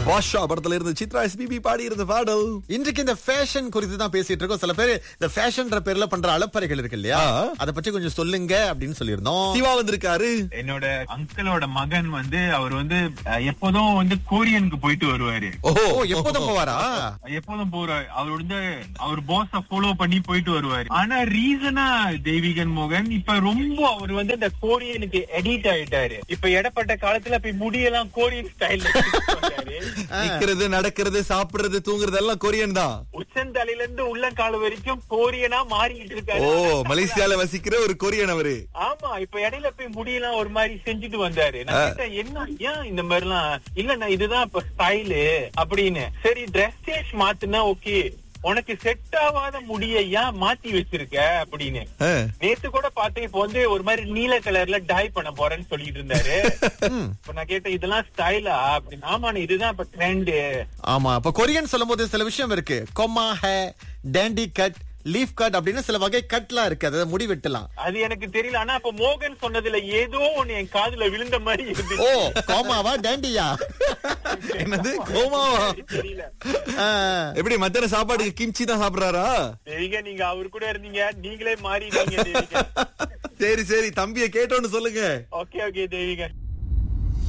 பாஷா படத்துல இருந்து சித்ரா எஸ்பிபி பாடி இருந்த பாடல் இன்றைக்கு இந்த ஃபேஷன் குறித்து தான் பேசிட்டு இருக்கோம் சில பேர் இந்த ஃபேஷன்ற பேர்ல பண்ற அலப்பறைகள் இருக்கு இல்லையா ஆ. அத பற்றி கொஞ்சம் சொல்லுங்க அப்படின்னு சொல்லியிருந்தோம் சிவா வந்திருக்காரு என்னோட அங்கிளோட மகன் வந்து அவர் வந்து அஹ், எப்போதும் வந்து கோரியனுக்கு போயிட்டு வருவாரு ஓஹோ ஓ எப்போதும் போவாரா எப்போதும் போறாரு அவர் வந்து அவர் பாஸ ஃபாலோ பண்ணி போயிட்டு வருவாரு ஆனா ரீசனா தெய்வீகன் மோகன் இப்ப ரொம்ப அவர் வந்து இந்த கோரியனுக்கு எடிட் ஆயிட்டாரு இப்ப இடப்பட்ட காலத்துல போய் முடியெல்லாம் கோரியன் ஸ்டைல்ல நிக்கிறது நடக்கிறது சாப்பிடுறது தூங்குறது எல்லாம் கொரியன் தான் உச்சந்தலையில இருந்து உள்ளங்கால் வரைக்கும் கோரியனா மாறிட்டு ஓ இருக்காரு மலேசியால வசிக்கிற ஒரு கொரியன் அவரு ஆமா இப்ப இடையில போய் முடியெல்லாம் ஒரு மாதிரி செஞ்சுட்டு வந்தாரு நான் கேட்டேன் என்ன ஏன் இந்த மாதிரி எல்லாம் இல்ல நான் இதுதான் இப்ப ஸ்டைலு அப்படின்னு சரி ட்ரெஸ் சேஞ்ச் மாத்துனா ஓகே உனக்கு செட் ஆகாத முடிய ஏன் மாத்தி வச்சிருக்க அப்படின்னு ஆ. நேத்து கூட பார்த்தேன் இப்ப வந்து ஒரு மாதிரி நீல கலர்ல டை பண்ண போறேன்னு சொல்லிட்டு இருந்தாரு இப்ப நான் கேட்டேன் இதெல்லாம் ஸ்டைலா அப்படின்னு ஆமாண்ணே இதுதான் இப்ப ட்ரெண்டு ஆமா அப்ப கொரியன் சொல்லும் போது சில விஷயம் இருக்கு கொமா ஹே டேண்டி கட் லீஃப் கட் அப்படின்னு சில வகை கட்லாம் இருக்கு அதை முடி வெட்டலாம் அது எனக்கு தெரியல ஆனா அப்ப மோகன் சொன்னதுல ஏதோ ஒண்ணு என் காதுல விழுந்த மாதிரி ஓ இருந்துச்சு கோமாவா டேண்டியா என்னது கோமாவா தெரியல ஆ. எப்படி மத்தியான சாப்பாடுக்கு கிம்ச்சி தான் சாப்பிடுறாரா தேவிகா நீங்க அவர் கூட இருந்தீங்க நீங்களே மாறிட்டீங்க தேவிகா சரி சரி தம்பிய கேட்டோன்னு சொல்லுங்க ஓகே ஓகே தேவிகா